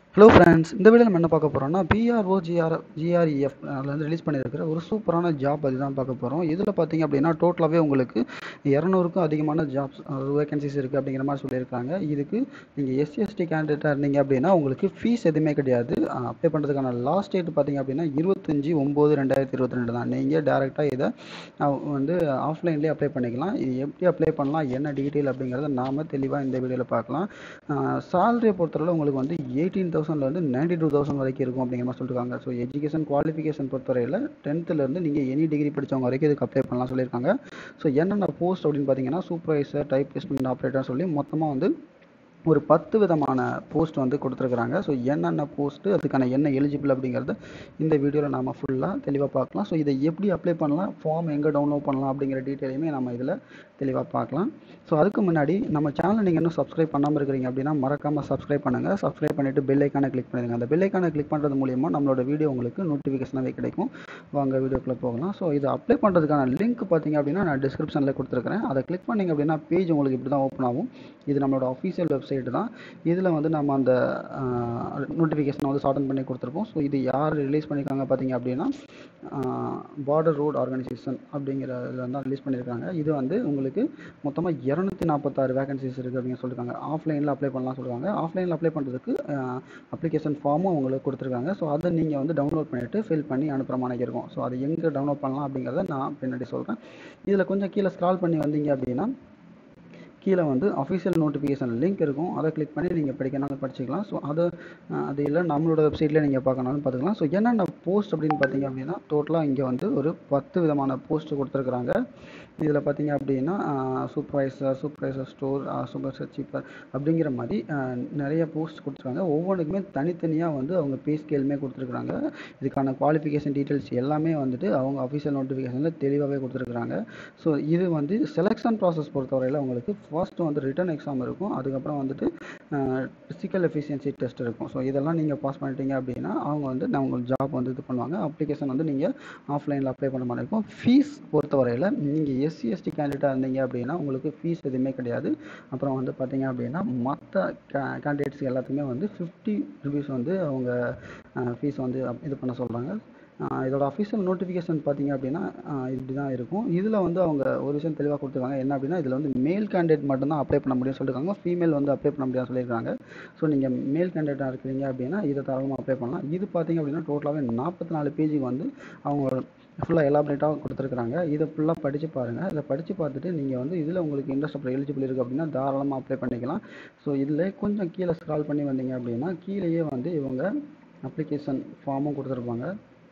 hello friends இந்த video நம்ம என்ன பார்க்க போகிறோம்னா பிஆர்ஓ ஜிஆர் ஜிஆர்இஎஃப் அதில் வந்து ரிலீஸ் பண்ணியிருக்கிற ஒரு சூப்பரான ஜாப் பற்றி தான் பார்க்க போகிறோம் இதில் பார்த்தீங்க அப்படின்னா டோட்டலாகவே உங்களுக்கு இரநூறுக்கும் அதிகமான ஜாப்ஸ் வேகன்சிஸ் இருக்குது அப்படிங்கிற மாதிரி சொல்லியிருக்காங்க இதுக்கு நீங்கள் எஸ்சி எஸ்டி கேண்டிடேட்டாக இருந்தீங்க அப்படின்னா உங்களுக்கு ஃபீஸ் எதுவுமே கிடையாது அப்ளை பண்ணுறதுக்கான லாஸ்ட் டேட் பார்த்தீங்க அப்படின்னா இருபத்தஞ்சி ஒம்பது ரெண்டாயிரத்தி இருபத்தி ரெண்டு தான் நீங்கள் டேரெக்டாக இதை அஹ், வந்து ஆஃப்லைன்லேயே அப்ளை பண்ணிக்கலாம் இது எப்படி அப்ளை பண்ணலாம் என்ன டீட்டெயில் அப்படிங்கிறத நாம் தெளிவாக இந்த வீடியோவில் பார்க்கலாம் சேலரியை பொறுத்தவரை உங்களுக்கு வந்து எயிட்டீன் தௌசண்ட்லேருந்து நைன்டி டூ தௌசண்ட் வரைக்கும் இருக்கும் அப்படிங்கிற மாதிரி சொல்லியிருக்காங்க ஸோ எஜுகேஷன் குவாலிஃபிகேஷன் பொறுத்தவரையில் டென்த்துலேருந்து நீங்கள் எனி டிகிரி படித்தவங்க வரைக்கும் இதுக்கு அப்ளை பண்ணலாம் சொல்லியிருக்காங்க ஸோ என்னென்ன போஸ்ட் அப்படின்னு பார்த்தீங்கன்னா சூப்பர்வைசர் டைப் பிளேஸ்மெண்ட் ஆப்ரேட்டர் சொல்லி மொத்தமாக வந்து ஒரு பத்து விதமான போஸ்ட் வந்து கொடுத்துருக்குறாங்க ஸோ என்னென்ன போஸ்ட்டு அதுக்கான என்ன எலிஜிபிள் அப்படிங்கிறத இந்த வீடியோவில் நாம் ஃபுல்லாக தெளிவாக பார்க்கலாம் ஸோ இதை எப்படி அப்ளை பண்ணலாம் ஃபார்ம் எங்கே டவுன்லோட் பண்ணலாம் அப்படிங்கிற டீட்டெயிலையுமே நம்ம இதில் தெளிவாக பார்க்கலாம் ஸோ அதுக்கு முன்னாடி நம்ம சேனலை நீங்கள் இன்னும் சப்ஸ்கிரைப் பண்ணாமல் இருக்கிறீங்க அப்படின்னா மறக்காமல் சப்ஸ்கிரைப் பண்ணுங்கள் சப்ஸ்கிரைப் பண்ணிவிட்டு பெல் ஐக்கானை கிளிக் பண்ணிடுங்க அந்த பெல் ஐக்கானை கிளிக் பண்ணுறது மூலியமாக நம்மளோட வீடியோ உங்களுக்கு நோட்டிஃபிகேஷனாகவே கிடைக்கும் வாங்க வீடியோக்குள்ளே போகலாம் ஸோ இதை அப்ளை பண்ணுறதுக்கான லிங்க் பார்த்தீங்க அப்படின்னா நான் டிஸ்கிரிப்ஷனில் கொடுத்துருக்கிறேன் அதை கிளிக் பண்ணிங்க அப்படின்னா பேஜ் உங்களுக்கு இப்படி தான் ஓப்பன் ஆகும் இது நம்மளோட அஃபீஷியல் வெப்சைட் தான் இதில் வந்து நம்ம அந்த நோட்டிஃபிகேஷனை வந்து ஷார்டன் பண்ணி கொடுத்துருக்கோம் ஸோ இது யார் ரிலீஸ் பண்ணியிருக்காங்க பார்த்தீங்க அப்படின்னா பார்டர் ரோட் ஆர்கனைசேஷன் அப்படிங்கிற இதில் வந்து ரிலீஸ் பண்ணியிருக்காங்க இது வந்து உங்களுக்கு மொத்தமாக இரநூத்தி நாற்பத்தாறு வேகன்சிஸ் இருக்குது அப்படின்னு சொல்லியிருக்காங்க ஆஃப்லைனில் அப்ளை பண்ணலாம் சொல்லுவாங்க ஆஃப்லைனில் அப்ளை பண்ணுறதுக்கு அப்ளிகேஷன் ஃபார்மும் உங்களுக்கு கொடுத்துருக்காங்க ஸோ அதை நீங்கள் வந்து டவுன்லோட் பண்ணிவிட்டு ஃபில் பண்ணி அனுப்புகிற மாதிரி இருக்கும் ஸோ அதை எங்கே டவுன்லோட் பண்ணலாம் அப்படிங்கிறத நான் பின்னாடி சொல்கிறேன் இதில் கொஞ்சம் கீழே ஸ்க்ரால் பண்ணி வந்தீங்க அப்படின்னா கீழே வந்து அஃபிஷியல் நோட்டிஃபிகேஷன் லிங்க் இருக்கும் அதை கிளிக் பண்ணி நீங்கள் படிக்கணும் படிச்சுக்கலாம் ஸோ அது அஹ், அது இல்லை நம்மளோட வெப்சைட்டில் நீங்கள் பார்க்கணும்னு பார்த்துக்கலாம் ஸோ என்னென்ன போஸ்ட் அப்படின்னு பார்த்தீங்க அப்படின்னா டோட்டலாக இங்கே வந்து ஒரு பத்து விதமான போஸ்ட் கொடுத்துருக்குறாங்க இதில் பார்த்தீங்க அப்படின்னா சூப்பர்வைசர் சூப்பர்வைசர் ஸ்டோர் சூப்பர்வைசர் சீப்பர் அப்படிங்கிற மாதிரி அஹ், நிறைய போஸ்ட் கொடுத்துருக்காங்க ஒவ்வொன்றுக்குமே தனித்தனியாக வந்து அவங்க பே ஸ்கேலுமே கொடுத்துருக்குறாங்க இதுக்கான குவாலிஃபிகேஷன் டீட்டெயில்ஸ் எல்லாமே வந்துட்டு அவங்க அஃபிஷியல் நோட்டிஃபிகேஷனில் தெளிவாகவே கொடுத்துருக்குறாங்க ஸோ இது வந்து செலெக்ஷன் ப்ராசஸ் பொறுத்தவரையில் உங்களுக்கு ஃபர்ஸ்ட் வந்து ரிட்டன் எக்ஸாம் இருக்கும் அதுக்கப்புறம் வந்துட்டு ஃபிசிக்கல் எஃபிஷியன்சி டெஸ்ட் இருக்கும் ஸோ இதெல்லாம் நீங்கள் பாஸ் பண்ணிட்டீங்க அப்படின்னா அவங்க வந்து நான் உங்களுக்கு ஜாப் வந்து இது பண்ணுவாங்க அப்ளிகேஷன் வந்து நீங்கள் ஆஃப்லைனில் அப்ளை பண்ண மாதிரி இருக்கும் ஃபீஸ் பொறுத்தவரையில் நீங்கள் எஸ்சி எஸ்டி கேண்டிடேட்டாக இருந்தீங்க அப்படின்னா உங்களுக்கு ஃபீஸ் எதுவுமே கிடையாது அப்புறம் வந்து பார்த்தீங்க அப்படின்னா மற்ற கேண்டிடேட்ஸ் எல்லாத்துக்குமே வந்து ஃபிஃப்டி ருபீஸ் வந்து அவங்க ஃபீஸ் வந்து அப்- இது பண்ண சொல்கிறாங்க ஆஹ் இதோட அஃபிஷியல் நோட்டிஃபிகேஷன் பார்த்தீங்க அப்படின்னா ஆஹ் இப்படி தான் இருக்கும் இதில் வந்து அவங்க ஒரு விஷயம் தெளிவாக கொடுத்துருக்காங்க என்ன அப்படின்னா இதில் வந்து மேல் கேண்டிடேட் மட்டும்தான் அப்ளை பண்ண முடியும்னு சொல்லியிருக்காங்க ஃபீமேல் வந்து அப்ளை பண்ண முடியாதுன்னு சொல்லியிருக்காங்க ஸோ நீங்கள் மேல் கேண்டிடேட்டாக இருக்கிறீங்க அப்படின்னா இதை தாராளமாக அப்ளை பண்ணலாம் இது பார்த்தீங்க அப்படின்னா டோட்டலாகவே நாற்பத்தி நாலு பேஜுக்கு வந்து அவங்க ஃபுல்லாக எலாபரேட்டாக கொடுத்துருக்காங்க இதை ஃபுல்லாக படித்து பாருங்கள் இதை படித்து பார்த்துட்டு நீங்கள் வந்து இதில் உங்களுக்கு இன்ட்ரெஸ்ட் அப்புறம் எலிஜிபிள் இருக்குது அப்படின்னா தாராளமாக அப்ளை பண்ணிக்கலாம் ஸோ இதில் கொஞ்சம் கீழே ஸ்க்ரால் பண்ணி வந்தீங்க அப்படின்னா கீழேயே வந்து இவங்க அப்ளிகேஷன் ஃபார்மும் கொடுத்துருப்பாங்க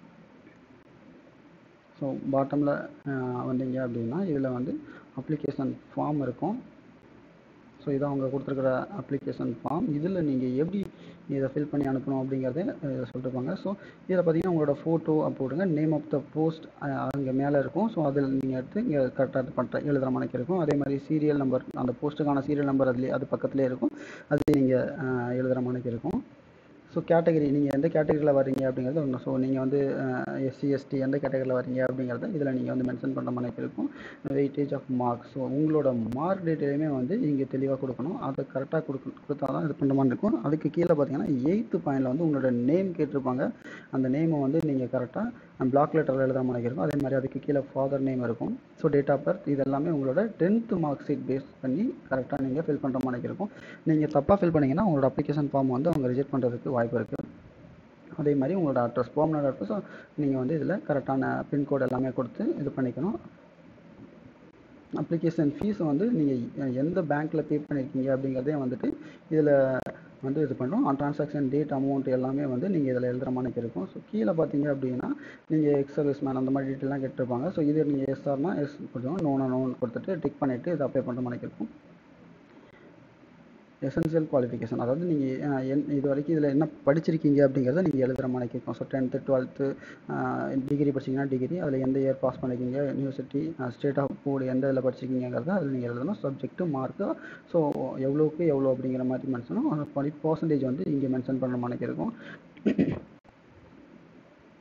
ஸோ பாட்டமில் வந்தீங்க அப்படின்னா இதில் வந்து அப்ளிகேஷன் ஃபார்ம் இருக்கும் ஸோ இதான் அவங்க கொடுத்துருக்குற அப்ளிகேஷன் ஃபார்ம் இதில் நீங்கள் எப்படி இதை ஃபில் பண்ணி அனுப்பணும் அப்படிங்கிறத அஹ், சொல்லிருப்பாங்க ஸோ இதில் பார்த்தீங்கன்னா உங்களோட ஃபோட்டோ போடுங்க நேம் ஆஃப் த போஸ்ட் அங்கே மேலே இருக்கும் ஸோ அதில் நீங்கள் எடுத்து இங்கே கரெக்டாக பண்ணுற எழுதுகிற மணிக்கு இருக்கும் அதே மாதிரி சீரியல் நம்பர் அந்த போஸ்ட்டுக்கான சீரியல் நம்பர் அதுலேயே அது பக்கத்துலேயே இருக்கும் அது நீங்கள் எழுதுகிற மணிக்கு இருக்கும் ஸோ கேட்டகரி நீங்கள் எந்த கேட்டகரியில் வர்றீங்க அப்படிங்கிறது ஒன்று ஸோ நீங்கள் வந்து எஸ்சி எஸ்டி எந்த கேட்டகரியில் வர்றீங்க அப்படிங்கிறத இதில் நீங்கள் வந்து மென்ஷன் பண்ணுற மாதிரி இருக்கும் வெயிட்டேஜ் ஆஃப் மார்க் ஸோ உங்களோட மார்க் டீட்டெயிலுமே வந்து இங்கே தெளிவாக கொடுக்கணும் அதை கரெக்டாக கொடுக்க கொடுத்தா தான் இது பண்ணுற மாதிரி இருக்கும் அதுக்கு கீழே பார்த்தீங்கன்னா எயித்து பாயிண்டில் வந்து உங்களோட நேம் கேட்டிருப்பாங்க அந்த நேமை வந்து நீங்கள் கரெக்டாக பிளாக் லெட்டரில் எழுதுற மாதிரி இருக்கும் அதே மாதிரி அதுக்கு கீழே ஃபாதர் நேம் இருக்கும் ஸோ டேட் ஆஃப் பர்த் இது எல்லாமே உங்களோட டென்த்து மார்க் ஷீட் பேஸ் பண்ணி கரெக்டாக நீங்கள் ஃபில் பண்ணுற மாதிரி இருக்கும் நீங்கள் தப்பாக ஃபில் பண்ணீங்கன்னா உங்களோட அப்ளிகேஷன் ஃபார்ம் வந்து அவங்க ரிஜெக்ட் பண்ணுறதுக்கு வாய்ப்பு இருக்குது அதே மாதிரி உங்களோட அட்ரஸ் பர்மனட் அட்ரஸ் நீங்கள் வந்து இதில் கரெக்டான பின்கோடு எல்லாமே கொடுத்து இது பண்ணிக்கணும் அப்ளிகேஷன் ஃபீஸ் வந்து நீங்கள் எந்த பேங்க்கில் பே பண்ணியிருக்கீங்க அப்படிங்கிறதையும் வந்துட்டு இதில் வந்து இது பண்ணுறோம் ட்ரான்சாக்ஷன் டேட் அமௌண்ட் எல்லாமே வந்து நீங்கள் இதில் எழுதுகிற மாதிரி இருக்கும் ஸோ கீழே பார்த்தீங்க அப்படின்னா நீங்கள் எக்ஸ் சர்வீஸ் மேன் அந்த மாதிரி டீட்டெயிலாம் கேட்டிருப்பாங்க ஸோ இது நீங்கள் எஸ்ஆர்னா எஸ் கொடுத்தோம் நோனா நோன் கொடுத்துட்டு டிக் பண்ணிவிட்டு இதை அப்ளை பண்ணுற மாதிரி இருக்கும் எசென்சியல் குவாலிஃபிகேஷன் அதாவது நீங்கள் என் இது வரைக்கும் இதில் என்ன படிச்சிருக்கீங்க அப்படிங்கிறத நீங்கள் எழுதுகிற மாதிரி இருக்கும் ஸோ டென்த்து டுவெல்த்து டிகிரி படிச்சீங்கன்னா டிகிரி அதில் எந்த இயர் பாஸ் பண்ணிருக்கீங்க யூனிவர்சிட்டி ஸ்டேட் ஆஃப் போர்டு எந்த இதில் படிச்சிருக்கீங்கிறத அதில் நீங்கள் எழுதணும் சப்ஜெக்ட்டு மார்க்கு ஸோ எவ்வளோக்கு எவ்வளோ அப்படிங்கிற மாதிரி மென்ஷனும் டுவெண்ட்டி பர்சன்டேஜ் வந்து இங்கே மென்ஷன் பண்ணுற மாதிரி இருக்கும்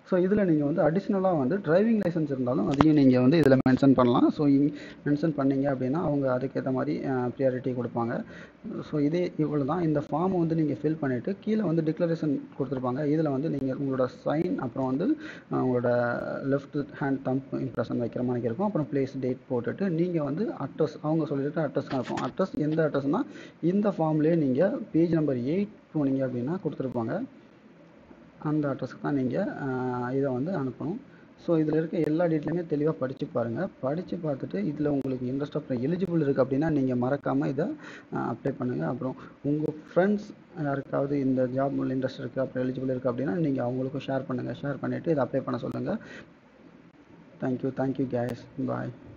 ஸோ இதில் நீங்கள் வந்து அடிஷ்னலாக வந்து டிரைவிங் லைசன்ஸ் இருந்தாலும் அதையும் நீங்கள் வந்து இதில் மென்ஷன் பண்ணலாம் ஸோ மென்ஷன் பண்ணீங்க அப்படின்னா அவங்க அதுக்கேற்ற மாதிரி ப்ரியாரிட்டி கொடுப்பாங்க ஸோ இதே இவ்வளோ தான் இந்த ஃபார்மை வந்து நீங்கள் ஃபில் பண்ணிவிட்டு கீழே வந்து டிக்ளரேஷன் கொடுத்துருப்பாங்க இதில் வந்து நீங்கள் உங்களோட சைன் அப்புறம் வந்து அஹ், உங்களோட லெஃப்ட் ஹேண்ட் தம்ப் இம்ப்ரெஷன் வைக்கிற மாதிரி இருக்கும் அப்புறம் பிளேஸ் டேட் போட்டுட்டு நீங்கள் வந்து அட்ரஸ் அவங்க சொல்லிட்டு அட்ரஸ் அனுப்பும் அட்ரஸ் எந்த அட்ரஸ்னால் இந்த ஃபார்ம்லேயே நீங்கள் பேஜ் நம்பர் எயிட் போனீங்க அப்படின்னா கொடுத்துருப்பாங்க அந்த அட்ரஸ்க்கு தான் நீங்கள் இதை வந்து அனுப்பணும் ஸோ இதில் இருக்க எல்லா டீட்டெயிலுமே தெளிவாக படித்து பாருங்கள் படித்து பார்த்துட்டு இதில் உங்களுக்கு இன்ட்ரெஸ்ட் அப்புறம் எலிஜிபிள் இருக்குது அப்படின்னா நீங்கள் மறக்காமல் இதை அப்ளை பண்ணுங்கள் அப்புறம் உங்கள் ஃப்ரெண்ட்ஸ் யாருக்காவது இந்த ஜாப் இன்ட்ரெஸ்ட் இருக்குது அப்புறம் எலிஜிபிள் இருக்குது அப்படின்னா நீங்கள் அவங்களுக்கும் ஷேர் பண்ணுங்கள் ஷேர் பண்ணிவிட்டு இதை அப்ளை பண்ண சொல்லுங்கள் தேங்க்யூ தேங்க்யூ கேஸ் பாய்